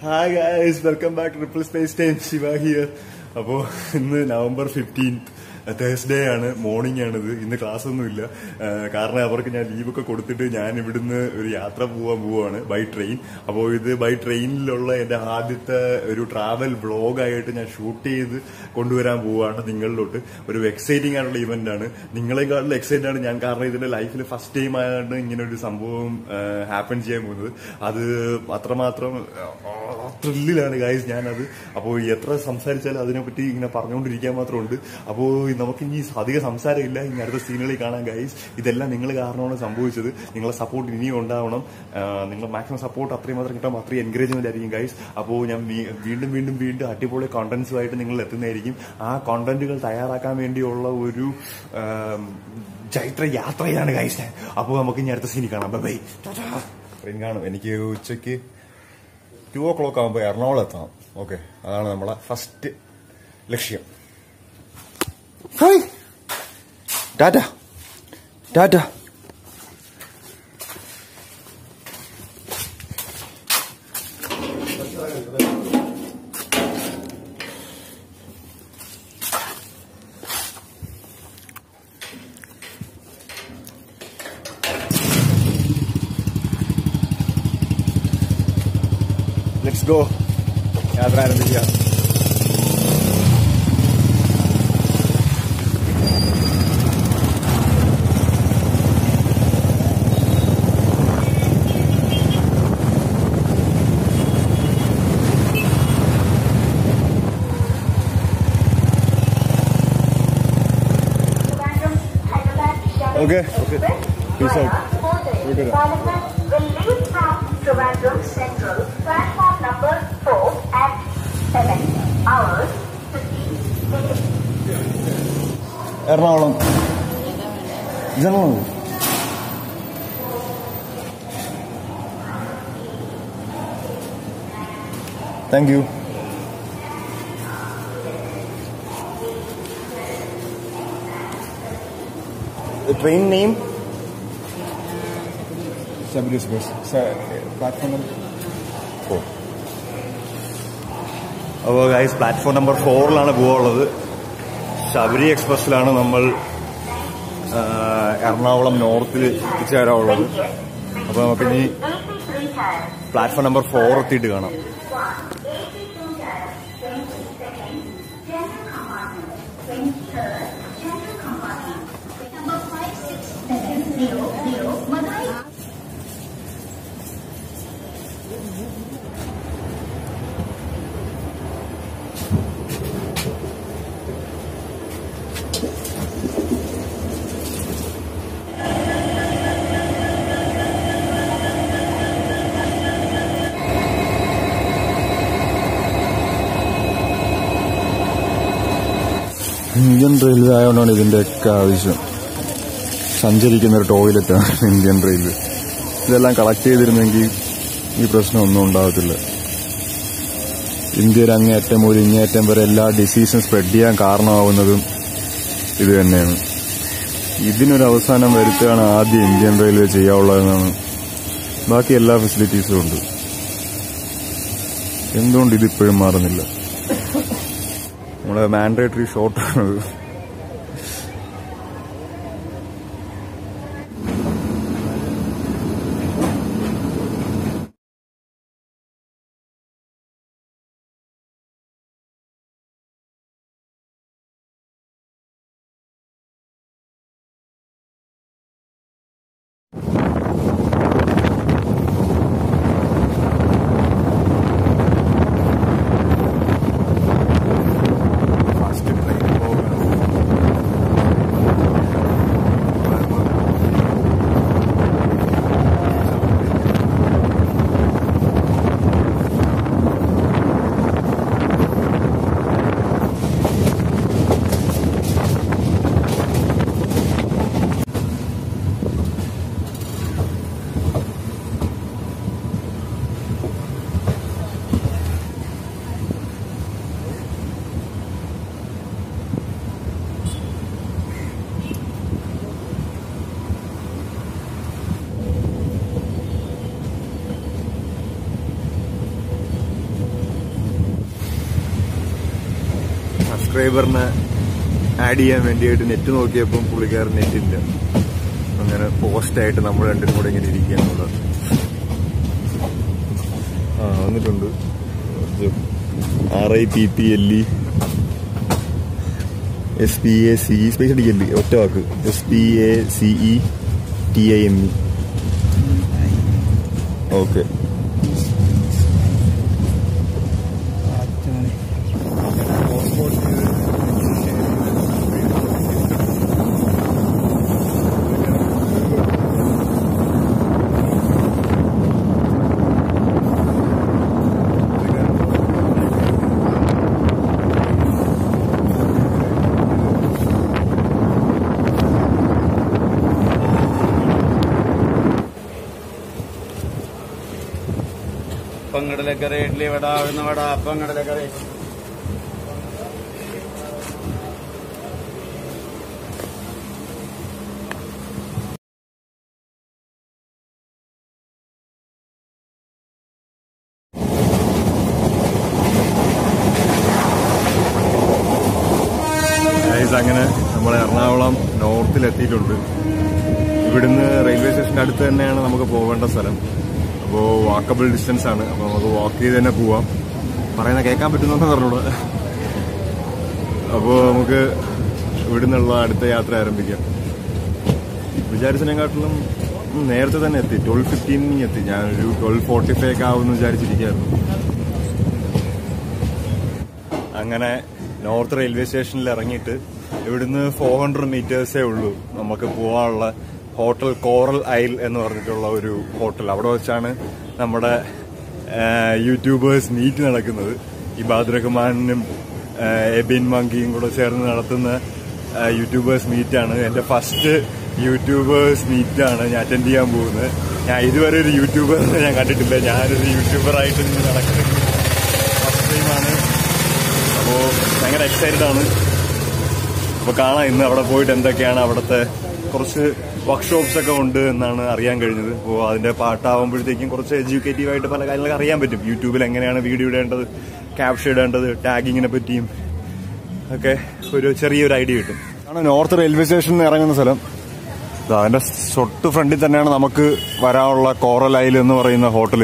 Hi guys welcome back triple space time Shiva here അപ്പോ ഇന്ന് November fifteenth Thursday ആണ് morning ആണിത് ഇന്ന് ക്ലാസ് ഒന്നുമില്ല ആ, കാരണം അവർക്ക് ഞാൻ ലീവൊക്കെ കൊടുത്തിട്ട് ഞാൻ ഇവിടുന്ന് ഒരു യാത്ര പോവാൻ പോവാണ് ബൈ ട്രെയിൻ അപ്പോൾ ഇത് ബൈ ട്രെയിനിലുള്ള എന്റെ ആദ്യത്തെ ഒരു ട്രാവൽ വ്ളോഗായിട്ട് ഞാൻ ഷൂട്ട് ചെയ്ത് കൊണ്ടുവരാൻ പോവാണ് നിങ്ങളിലോട്ട് ഒരു എക്സൈറ്റിംഗ് ആയിട്ടുള്ള ഇവന്റ് ആണ് നിങ്ങളെക്കാളും എക്സൈറ്റഡ് ആണ് ഞാൻ കാരണം ഇതിന്റെ ലൈഫിൽ ഫസ്റ്റ് ടൈം ആയാണ് ഇങ്ങനെ ഒരു സംഭവം ഹാപ്പൻ ചെയ്യാൻ പോകുന്നത് അത് അത്രമാത്രം ത്രില്ലിലാണ് ഗൈസ് ഞാനത് അപ്പോൾ എത്ര സംസാരിച്ചാലും അതിനെപ്പറ്റി ഇങ്ങനെ പറഞ്ഞുകൊണ്ടിരിക്കാൻ മാത്രമുണ്ട് അപ്പോൾ നമുക്ക് ഇനി അധികം സംസാരമില്ല ഇനി അടുത്ത സീനുകളിൽ കാണാം ഗൈസ് ഇതെല്ലാം നിങ്ങൾ കാരണമാണ് സംഭവിച്ചത് നിങ്ങളെ സപ്പോർട്ട് ഇനിയും ഉണ്ടാവണം നിങ്ങൾ മാക്സിമം സപ്പോർട്ട് അത്രയും മാത്രം കിട്ടാൻ അത്രയും എൻകറേജ്മെന്റ് ആയിരിക്കും ഗൈസ് അപ്പോൾ ഞാൻ വീ- വീണ്ടും വീണ്ടും വീണ്ടും അടിപൊളി കോണ്ടന്റ്സുമായിട്ട് നിങ്ങൾ എത്തുന്നതായിരിക്കും ആ കോണ്ടന്റുകൾ തയ്യാറാക്കാൻ വേണ്ടിയുള്ള ഒരു ആം, ചൈത്ര യാത്രയാണ് ഗൈസ് ഞാൻ അപ്പോൾ നമുക്ക് ഇനി അടുത്ത സീനിൽ കാണാം ബൈ ട്രെയിൻ കാണും എനിക്ക് ഉച്ചയ്ക്ക് ടു ഓ ക്ലോക്ക് ആകുമ്പോൾ എറണാകുളം എത്തണം ഓക്കെ അതാണ് നമ്മളെ ഫസ്റ്റ് ലക്ഷ്യം hi tata tata let's go യാത്ര ആരംഭിക്കുക Okay, okay. Peace out. Look at that. will leave from Trivandrum Central, platform number 4 at 7 hours 15 minutes. Ernakulam general thank you train name Sabari express platform four അപ്പോൾ guys platform number ഫോറിലാണ് പോകാനുള്ളത് ശബരി എക്സ്പ്രസ്സിലാണ് നമ്മൾ ആ, എറണാകുളം നോർത്തിൽ എത്തിച്ചേരാനുള്ളത് അപ്പോൾ നമുക്കിനി 83 tires. Platform number four എത്തിയിട്ട് കാണാം 82 tires. 22nd, general compartment. 23rd, general compartment. Number 5670, Madurai. Indian railway ആയതുകൊണ്ടാണ് ഇതിന്റെയൊക്കെ ആവശ്യം സഞ്ചരിക്കുന്ന ഒരു ടോയ്ലറ്റാണ് ഇന്ത്യൻ റെയിൽവേ ഇതെല്ലാം കളക്ട് ചെയ്തിരുന്നെങ്കിൽ ഈ പ്രശ്നമൊന്നും ഉണ്ടാകത്തില്ല ഇന്ത്യയിൽ അങ്ങേയറ്റം മുതൽ ഇങ്ങേയറ്റം വരെ എല്ലാ ഡിസീസും സ്പ്രെഡ് ചെയ്യാൻ കാരണമാവുന്നതും ഇത് തന്നെയാണ് ഇതിനൊരു അവസാനം വരുത്തുകയാണ് ആദ്യം ഇന്ത്യൻ റെയിൽവേ ചെയ്യാനുള്ളതെന്നാണ് ബാക്കി എല്ലാ ഫെസിലിറ്റീസും ഉണ്ട് എന്തുകൊണ്ട് ഇതിപ്പോഴും മാറുന്നില്ല നമ്മുടെ മാൻഡേറ്ററി ഷോർട്ടാണത് ഫസ്റ്റ് ട്രെയിൻ പോകുന്നത് സബ്സ്ക്രൈബറിനെ ആഡ് ചെയ്യാൻ വേണ്ടിയിട്ട് നെറ്റ് നോക്കിയപ്പം പുള്ളിക്കാരൻ നെറ്റില്ല അങ്ങനെ പോസ്റ്റായിട്ട് നമ്മൾ രണ്ടും കൂടെ ഇങ്ങനെ ഇരിക്കുകയാണുള്ളത് ആ വന്നിട്ടുണ്ട് R I P P L E S P A C E space അടിക്കല്ലേ ഒറ്റ വാക്ക് S P A C E T I M E okay പങ്കടലക്കറി ഇഡ്ലി വട ഉഴുന്ന വട പങ്കടലക്കറി ഗൈസ് അങ്ങനെ നമ്മൾ എറണാകുളം നോർത്തിൽ എത്തിയിട്ടുണ്ട് ഇവിടുന്ന് റെയിൽവേ സ്റ്റേഷന്റെ അടുത്ത് തന്നെയാണ് നമുക്ക് പോകേണ്ട സ്ഥലം അപ്പോൾ വാക്കബിൾ ഡിസ്റ്റൻസ് ആണ് അപ്പോൾ നമുക്ക് വാക്ക് ചെയ്ത് തന്നെ പോവാം പറയുന്ന കേൾക്കാൻ പറ്റുന്നോന്ന് പറഞ്ഞോളൂ അപ്പോൾ നമുക്ക് ഇവിടുന്നുള്ള അടുത്ത യാത്ര ആരംഭിക്കാം വിചാരിച്ചതിനെക്കാട്ടിലും ഉം, നേരത്തെ തന്നെ എത്തി ട്വൽവ് ഫിഫ്റ്റീനിന് എത്തി ഞാനൊരു ട്വൽവ് ഫോർട്ടി ഫൈവ് ഒക്കെ ആവുമെന്ന് വിചാരിച്ചിരിക്കുകയായിരുന്നു അങ്ങനെ നോർത്ത് റെയിൽവേ സ്റ്റേഷനിൽ ഇറങ്ങിയിട്ട് ഇവിടുന്ന് ഫോർ ഹൺഡ്രഡ് മീറ്റേഴ്സേ ഉള്ളൂ നമുക്ക് പോകാനുള്ള ഹോട്ടൽ കോറൽ ഐൽ എന്ന് പറഞ്ഞിട്ടുള്ള ഒരു ഹോട്ടൽ അവിടെ വെച്ചാണ് നമ്മുടെ യൂട്യൂബേഴ്സ് മീറ്റ് നടക്കുന്നത് ഇബാദ് റഹ്മാനും ആ, എബിൻ മങ്കിയും കൂടെ ചേർന്ന് നടത്തുന്ന ആ, യൂട്യൂബേഴ്സ് മീറ്റാണ് എൻ്റെ ഫസ്റ്റ് യൂട്യൂബേഴ്സ് മീറ്റാണ് ഞാൻ അറ്റൻഡ് ചെയ്യാൻ പോകുന്നത് ഞാൻ ഇതുവരെ ഒരു യൂട്യൂബറിനെ ഞാൻ കണ്ടിട്ടില്ല ഞാനൊരു യൂട്യൂബറായിട്ട് ഇങ്ങനെ നടക്കുന്നത് ഫസ്റ്റ് ടൈമാണ് അപ്പോൾ ഭയങ്കര എക്സൈറ്റഡ് ആണ് അപ്പോൾ കാണാം ഇന്ന് അവിടെ പോയിട്ട് എന്തൊക്കെയാണ് അവിടുത്തെ കുറച്ച് വർക്ക്ഷോപ്സ് ഒക്കെ ഉണ്ട് എന്നാണ് അറിയാൻ കഴിഞ്ഞത് അപ്പോൾ അതിന്റെ പാട്ടാവുമ്പോഴത്തേക്കും കുറച്ച് എഡ്യൂക്കേറ്റീവ് ആയിട്ട് പല കാര്യങ്ങളൊക്കെ അറിയാൻ പറ്റും യൂട്യൂബിൽ എങ്ങനെയാണ് വീഡിയോ ഇടേണ്ടത് ക്യാപ്ഷൻ ഇടേണ്ടത് ടാഗിങ്ങിനെ പറ്റിയും ഒക്കെ ഒരു ചെറിയൊരു ഐഡിയ കിട്ടും ആണ് നോർത്ത് റെയിൽവേ സ്റ്റേഷനിൽ ഇറങ്ങുന്ന സ്ഥലം ദാ അതിന്റെ തൊട്ട് ഫ്രണ്ടിൽ തന്നെയാണ് നമുക്ക് വരാനുള്ള കോറൽ ഐൽ എന്ന് പറയുന്ന ഹോട്ടൽ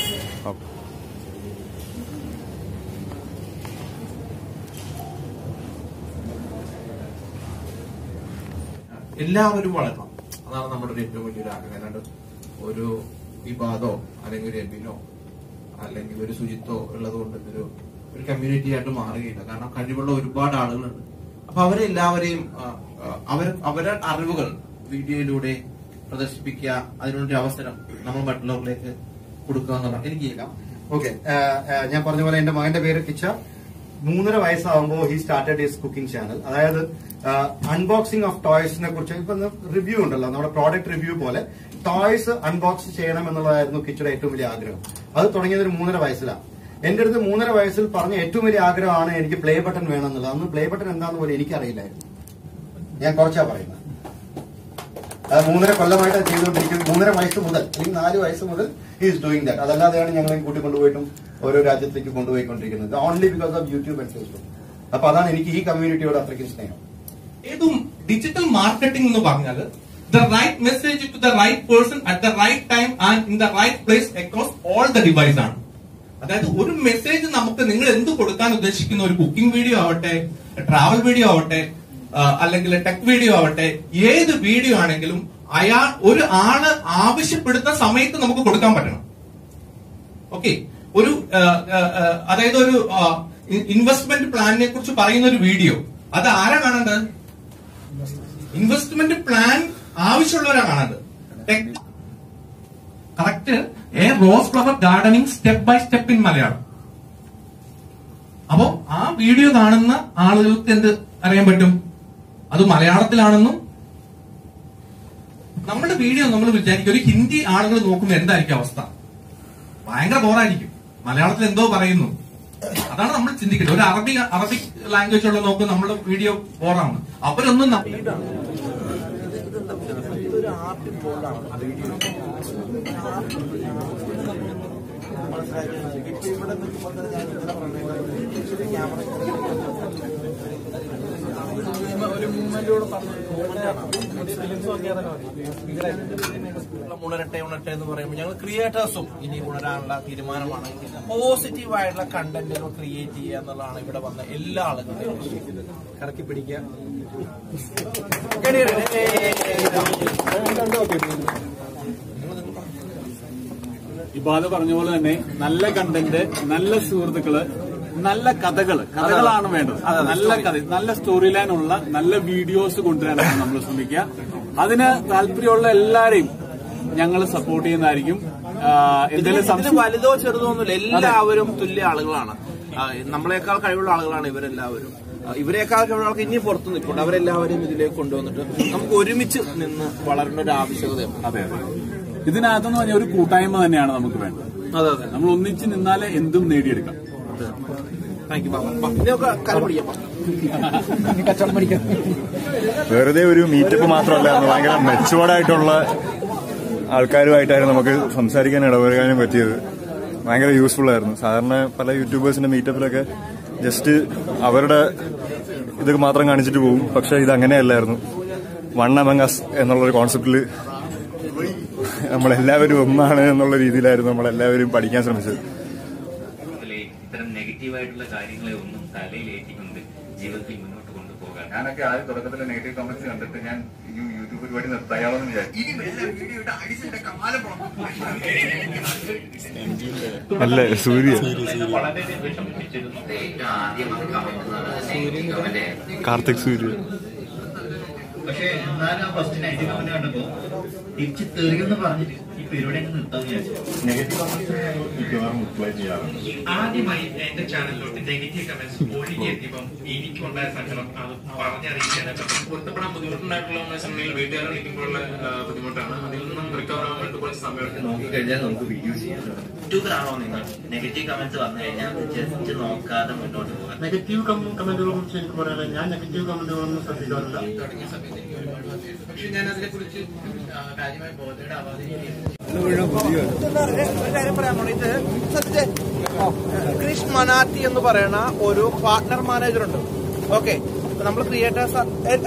എല്ലാവരും വളരണം അതാണ് നമ്മുടെ ഒരു ഏറ്റവും വലിയൊരു ആഗ്രഹം അല്ലാണ്ട് ഒരു വിവാദോ അല്ലെങ്കിൽ ഒരു എബിനോ അല്ലെങ്കിൽ ഒരു ശുചിത്വോ ഉള്ളത് കൊണ്ട് ഇതൊരു ഒരു കമ്മ്യൂണിറ്റി ആയിട്ട് മാറുകയില്ല കാരണം കഴിവുള്ള ഒരുപാട് ആളുകളുണ്ട് അപ്പൊ അവരെല്ലാവരെയും ആ, ആ, അവർ അവരുടെ അറിവുകൾ വീഡിയോയിലൂടെ പ്രദർശിപ്പിക്കുക അതിനുള്ളൊരു അവസരം നമ്മൾ മറ്റുള്ളവരിലേക്ക് കൊടുക്കുക എന്നുള്ളത് എനിക്ക് ചെയ്യാം ഓക്കെ ഞാൻ പറഞ്ഞ പോലെ എന്റെ മകന്റെ പേര് കിച്ച മൂന്നര വയസ്സാകുമ്പോൾ he started his cooking channel അതായത് അൺബോക്സിംഗ് ഓഫ് ടോയ്സിനെ കുറിച്ച് ഇപ്പൊ റിവ്യൂ ഉണ്ടല്ലോ നമ്മുടെ പ്രോഡക്റ്റ് റിവ്യൂ പോലെ ടോയ്സ് അൺബോക്സ് ചെയ്യണം എന്നുള്ളതായിരുന്നു കിച്ചയുടെ ഏറ്റവും വലിയ ആഗ്രഹം അത് തുടങ്ങിയത് ഒരു മൂന്നര വയസ്സിലാണ് എന്റെ അടുത്ത് മൂന്നര വയസ്സിൽ പറഞ്ഞ ഏറ്റവും വലിയ ആഗ്രഹമാണ് എനിക്ക് പ്ലേ ബട്ടൺ വേണം എന്നുള്ളത് അന്ന് പ്ലേ ബട്ടൺ എന്താണെന്ന് പോലും എനിക്കറിയില്ലായിരുന്നു ഞാൻ കുറച്ചാ പറയുന്നത് അത് മൂന്നര കൊല്ലമായിട്ട് അത് ചെയ്തുകൊണ്ടിരിക്കുന്നത് മൂന്നര വയസ്സ് മുതൽ അല്ലെങ്കിൽ നാല് വയസ്സ് മുതൽ ഈസ് ഡൂയിങ് ദാറ്റ് അതല്ലാതെയാണ് ഞങ്ങളെ കൂട്ടിക്കൊണ്ടുപോയിട്ടും ഓരോ രാജ്യത്തേക്ക് കൊണ്ടുപോയിക്കൊണ്ടിരിക്കുന്നത് only because of YouTube and Facebook അപ്പൊ അതാണ് എനിക്ക് ഈ കമ്മ്യൂണിറ്റിയോട് അത്രയ്ക്കും സ്നേഹം ഏതും ഡിജിറ്റൽ മാർക്കറ്റിംഗ് എന്ന് പറഞ്ഞാൽ the right message to the right person at the right time and in the right place across all the device ആണ് അതായത് ഒരു മെസ്സേജ് നമുക്ക് നിങ്ങൾ എന്ത് കൊടുക്കാൻ ഉദ്ദേശിക്കുന്ന ഒരു കുക്കിംഗ് വീഡിയോ ആവട്ടെ ട്രാവൽ വീഡിയോ ആവട്ടെ ആ, അല്ലെങ്കിൽ ടെക് വീഡിയോ ആവട്ടെ ഏത് വീഡിയോ ആണെങ്കിലും അയാൾ ഒരു ആള് ആവശ്യപ്പെടുന്ന സമയത്ത് നമുക്ക് കൊടുക്കാൻ പറ്റണം ഓക്കെ ഒരു ആ, ആ, ആ, അതായത് ഒരു ഇൻവെസ്റ്റ്മെന്റ് പ്ലാനിനെ കുറിച്ച് പറയുന്ന ഒരു വീഡിയോ അത് ആരാ കാണേണ്ടത് ഇൻവെസ്റ്റ്മെന്റ് പ്ലാൻ ആവശ്യമുള്ളവരാ കാണേണ്ടത് correct a rose flower gardening step by step in Malayalam അപ്പോ ആ വീഡിയോ കാണുന്ന ആളുകൾക്ക് എന്ത് അറിയാൻ പറ്റും അത് മലയാളത്തിലാണെന്നും നമ്മുടെ വീഡിയോ നമ്മൾ വിചാരിക്കും ഒരു ഹിന്ദി ആളുകൾ നോക്കുമ്പോൾ എന്തായിരിക്കും അവസ്ഥ ഭയങ്കര ബോറായിരിക്കും മലയാളത്തിൽ എന്തോ പറയുന്നു അതാണ് നമ്മൾ ചിന്തിക്കുന്നത് ഒരു അറബി അറബിക് ലാംഗ്വേജ് ഉള്ള നോക്കും നമ്മുടെ വീഡിയോ ബോറാണ് അവരൊന്നും ന- ഉണരട്ടെ ഉണരട്ടെ എന്ന് പറയുമ്പോൾ ഞങ്ങൾ ക്രിയേറ്റേഴ്സും ഇനി ഉണരാനുള്ള തീരുമാനമാണ് പോസിറ്റീവ് ആയിട്ടുള്ള കണ്ടന്റുകൾ ക്രിയേറ്റ് ചെയ്യുക എന്നുള്ളതാണ് ഇവിടെ വന്ന എല്ലാ ആളുകളും കറക്കി പിടിക്കുക ഇബാദ പറഞ്ഞ പോലെ തന്നെ നല്ല കണ്ടന്റ് നല്ല സുഹൃത്തുക്കള് നല്ല കഥകള് കഥകളാണ് വേണ്ടത് നല്ല കഥ നല്ല സ്റ്റോറി ലൈൻ ഉള്ള നല്ല വീഡിയോസ് കൊണ്ടുവരാനാണ് നമ്മൾ ശ്രമിക്കുക അതിന് താല്പര്യമുള്ള എല്ലാരെയും ഞങ്ങൾ സപ്പോർട്ട് ചെയ്യുന്നതായിരിക്കും ആ, എന്തെങ്കിലും ഇതിന് സംശയം വലുതോ ചെറുതോ ഒന്നുമില്ല എല്ലാവരും തുല്യ ആളുകളാണ് ആ, നമ്മളെക്കാൾ കഴിവുള്ള ആളുകളാണ് ഇവരെല്ലാവരും ആ, ഇവരെക്കാൾ കഴിവുള്ള ആൾക്ക് ഇനി പുറത്ത് നിൽപ്പുണ്ട് അവരെല്ലാവരും ഇതിലേക്ക് കൊണ്ടുവന്നിട്ട് നമുക്ക് ഒരുമിച്ച് നിന്ന് വളരേണ്ട ഒരു ആവശ്യകതയുണ്ട് അതെ അതെ ഇതിനകത്തെന്ന് പറഞ്ഞാൽ ഒരു കൂട്ടായ്മ തന്നെയാണ് നമുക്ക് വേണ്ടത് അതെ അതെ നമ്മൾ ഒന്നിച്ച് നിന്നാലേ എന്തും നേടിയെടുക്കാം താങ്ക് യു പാപ്പ ഇതിനൊക്കെ കാര്യം പിടിക്കാം വെറുതെ ഒരു മീറ്റപ്പ് മാത്രമല്ലായിരുന്നു ഭയങ്കര മെച്ചുവേർഡ് ആയിട്ടുള്ള ആൾക്കാരുമായിട്ടായിരുന്നു നമുക്ക് സംസാരിക്കാൻ ഇടപെടാനും പറ്റിയത് ഭയങ്കര യൂസ്ഫുൾ ആയിരുന്നു സാധാരണ പല യൂട്യൂബേഴ്സിന്റെ മീറ്റപ്പിലൊക്കെ ജസ്റ്റ് അവരുടെ ഇത് മാത്രം കാണിച്ചിട്ട് പോകും പക്ഷെ ഇത് അങ്ങനെയല്ലായിരുന്നു വൺ അമംഗ് അസ് എന്നുള്ളൊരു കോൺസെപ്റ്റിൽ നമ്മളെല്ലാവരും ഒന്നാണ് എന്നുള്ള രീതിയിലായിരുന്നു നമ്മളെല്ലാവരും പഠിക്കാൻ ശ്രമിച്ചത് ജീവിതത്തിലെ ഇത്തരം നെഗറ്റീവായിട്ടുള്ള കാര്യങ്ങളെ ഒന്നും തലയിലേറ്റിക്കൊണ്ട് ജീവിതത്തിൽ മുന്നോട്ട് കൊണ്ടുപോകാൻ ഞാനൊക്കെ ആദ്യം തുടക്കത്തിൽ നെഗറ്റീവ് കമന്റ്സ് കണ്ടിട്ട് ഞാൻ ഈ യൂട്യൂബ് പരിപാടി നിർത്തായാലോന്ന് വിചാരിച്ചു അല്ലേ സൂര്യ വളരെ വിഷമിപ്പിച്ചിരുന്നു ആദ്യം അത് കമന്റ് കാർത്തിക് സൂര്യ പക്ഷെ എന്നാലും ഫസ്റ്റ് നെഗറ്റീവ് കമന്റ് കണ്ടപ്പോ തിരിച്ച് തെറിയെന്ന് പറഞ്ഞിട്ട് ഈ പരിപാടി അങ്ങ് നിർത്താന്ന് വിചാരിച്ചു നെഗറ്റീവ് കമന്റ്സ് മിക്കവാറും റിപ്ലൈ ചെയ്യാറുണ്ട് ആദ്യമായി എന്റെ ചാനലിലോട്ട് നെഗറ്റീവ് കമന്റ്സ് ഒഴുകിയെത്തിയപ്പം എനിക്കുണ്ടായ സങ്കടം അത് പറഞ്ഞറിയിക്കാനൊക്കെ പൊരുത്തപ്പെടാൻ ബുദ്ധിമുട്ടുണ്ടായിട്ടുള്ള സമയങ്ങളിൽ വീട്ടുകാരെ നിൽക്കുമ്പോഴുള്ള ആ, ബുദ്ധിമുട്ടാണ് അതിൽ നിന്നും റിക്കവർ ആവാൻ വേണ്ടി കുറച്ച് സമയമെടുക്കും നോക്കിക്കഴിഞ്ഞാൽ നമുക്ക് വീഡിയോ ചെയ്യാൻ യൂട്യൂബറാണോ നിങ്ങൾ നെഗറ്റീവ് കമന്റ്സ് വന്നു കഴിഞ്ഞാൽ ജസ്റ്റ് നോക്കാതെ മുന്നോട്ട് പോകാൻ നെഗറ്റീവ് കമന്റുകളെ കുറിച്ച് എനിക്ക് പറയാനില്ല ഞാൻ നെഗറ്റീവ് കമന്റുകളൊന്നും ശ്രദ്ധിക്കാറില്ല പക്ഷെ ഞാൻ അതിനെ കുറിച്ച് കാര്യമായി ബോധേടാവാതെ ഒരു കാര്യം പറയാനുള്ളത് ഇത് സത്യത്തെ ക്രിഷ് മനാത്തി എന്ന് പറയുന്ന ഒരു പാർട്ട്ണർ മാനേജർ ഉണ്ട് ഓക്കെ നമ്മൾ ക്രിയേറ്റേഴ്സ്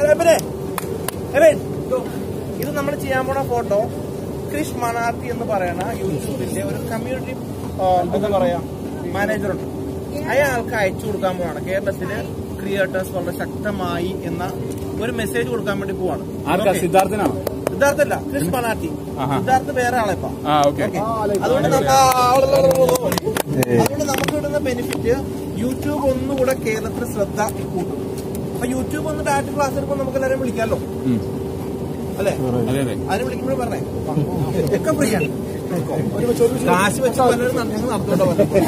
ഇത് നമ്മൾ ചെയ്യാൻ പോണ ഫോട്ടോ ക്രിഷ് മനാത്തി എന്ന് പറയുന്ന യൂട്യൂബിന്റെ ഒരു കമ്മ്യൂണിറ്റി എന്താ പറയാ മാനേജർ ഉണ്ട് അയാൾക്ക് അയച്ചു കൊടുക്കാൻ പോവാണ് കേരളത്തില് ക്രിയേറ്റേഴ്സ് വളരെ ശക്തമായി എന്ന ഒരു മെസ്സേജ് കൊടുക്കാൻ വേണ്ടി പോവാണ് ആർക്കാ Okay. സിദ്ധാർത്ഥനാണോ സിദ്ധാർത്ഥല്ല ക്രിസ് മനാത്തി ആഹാ. സിദ്ധാർത്ഥ് വേറെ ആളെപ്പാ ആ ഓക്കെ Okay. അതുകൊണ്ട് നമുക്ക് ആ- അതുകൊണ്ട് നമുക്ക് കിട്ടുന്ന ബെനിഫിറ്റ് യൂട്യൂബ് ഒന്നുകൂടെ കേരളത്തിൽ ശ്രദ്ധ കൂട്ടും അപ്പൊ യൂട്യൂബ് ഒന്ന് ഡയറക്റ്റ് ക്ലാസ് എടുക്കുമ്പോൾ നമുക്ക് എല്ലാവരും വിളിക്കാമല്ലോ അല്ലേ അതെ അതെ അതിന് വിളിക്കുമ്പോഴും പറഞ്ഞേ ഒക്കെ ഫ്രീ ആണ് കാശ് വെച്ച് പലരും ഞങ്ങൾ നടത്തുന്നുണ്ടോ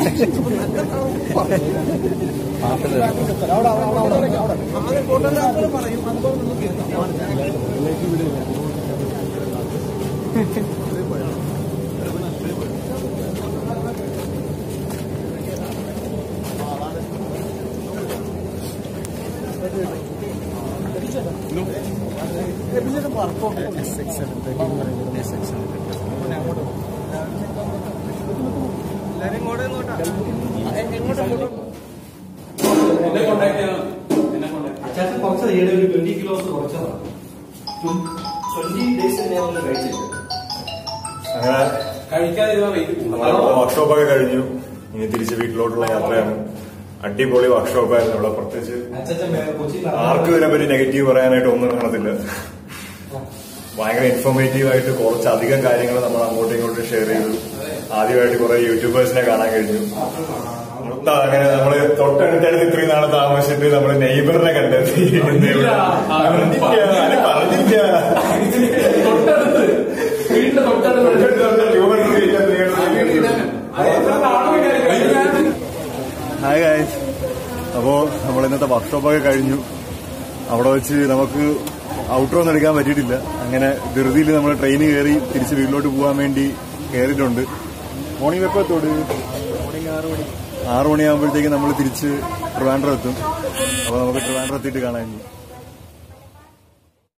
പറയും അതുപോലെ നമുക്ക് എല്ലാരും ഇങ്ങോട്ട് ഇങ്ങോട്ടാ എങ്ങോട്ടാ അച്ചാച്ചൻ കുറച്ച് ഈയിടെ ഒരു ട്വന്റി കിലോസ് കുറച്ചതാണ് ട്വന്റി ഡേയ്സ് തന്നെയാണ് കഴിച്ചത് അങ്ങനെ നമ്മുടെ വർക്ക്ഷോപ്പ് ഒക്കെ കഴിഞ്ഞു ഇനി തിരിച്ച് വീട്ടിലോട്ടുള്ള യാത്രയാണ് അടിപൊളി വർക്ക്ഷോപ്പായിരുന്നു ഇവിടെ പ്രത്യേകിച്ച് അച്ചാച്ചൻ കൊച്ചിയിൽ ആർക്കും ഇതിനെപ്പറ്റി നെഗറ്റീവ് പറയാനായിട്ട് ഒന്നും കാണത്തില്ല ഭയങ്കര ഇൻഫോർമേറ്റീവ് ആയിട്ട് കുറച്ചധികം കാര്യങ്ങൾ നമ്മൾ അങ്ങോട്ടും ഇങ്ങോട്ടും ഷെയർ ചെയ്തു ആദ്യമായിട്ട് കുറെ യൂട്യൂബേഴ്സിനെ കാണാൻ കഴിഞ്ഞു മൊത്തം അങ്ങനെ നമ്മള് തൊട്ടടുത്തടുത്ത് ഇത്രയും നാളെ താമസിച്ചിട്ട് നമ്മള് നെയ്ബറിനെ കണ്ടെത്തി പറഞ്ഞില്ല അത് പറഞ്ഞില്ല ഹായ് ഗായ്സ് അപ്പോ നമ്മൾ ഇന്നത്തെ വർക്ക്ഷോപ്പൊക്കെ കഴിഞ്ഞു അവിടെ വെച്ച് നമുക്ക് ഔട്ടർ ഒന്നും എടുക്കാൻ പറ്റിയിട്ടില്ല അങ്ങനെ ധൃതിയിൽ നമ്മൾ ട്രെയിൻ കയറി തിരിച്ച് വീട്ടിലോട്ട് പോകാൻ വേണ്ടി കയറിയിട്ടുണ്ട് മോർണിംഗ് എപ്പോൾ എത്തോട് ആറ് മണിയാകുമ്പോഴത്തേക്ക് നമ്മൾ തിരിച്ച് ട്രിവാൻഡ്രം എത്തും അപ്പോൾ നമുക്ക് ട്രിവാൻഡ്രം എത്തിയിട്ട് കാണാൻ ഇനി